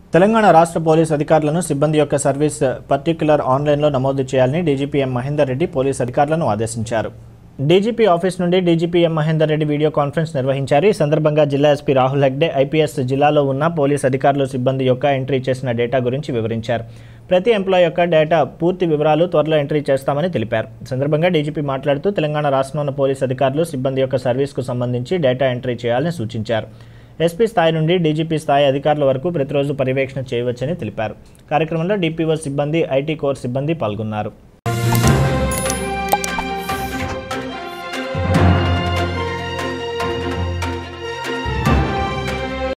తెలంగాణ రాష్ట్ర పోలీస్ అధికారులను సిబ్బంది యొక్క సర్వీస్ పర్టిక్యులర్ ఆన్లైన్లో నమోదు చేయాలని DGP M Mahender Reddy police అధికారులను ఆదేశించారు డీజీపీ ఆఫీస్ నుండి DGP M Mahender Reddy video conference నిర్వహించారు ఈ సందర్భంగా జిల్లా ఎస్పీ రాహుల్ హెగ్డే ఐపీఎస్ జిల్లాలో ఉన్న పోలీస్ అధికారులు సిబ్బంది యొక్క ఎంట్రీ చేసిన డేటా గురించి వివరించారు ప్రతి ఎంప్లాయ్ యొక్క డేటా పూర్తి వివరాలు త్వరలో ఎంట్రీ చేస్తామని తెలిపారు ఈ సందర్భంగా డీజీపీ మాట్లాడుతూ తెలంగాణ రాష్ట్రంలో ఉన్న పోలీస్ అధికారులు సిబ్బంది యొక్క సర్వీస్కు సంబంధించి డేటా ఎంట్రీ చేయాలని సూచించారు ఎస్పీ స్థాయి నుండి డీజీపీ స్థాయి అధికారుల వరకు ప్రతిరోజు పర్యవేక్షణ చేయవచ్చని తెలిపారు కార్యక్రమంలో డిపిఓ సిబ్బంది ఐటీ కోర్ సిబ్బంది పాల్గొన్నారు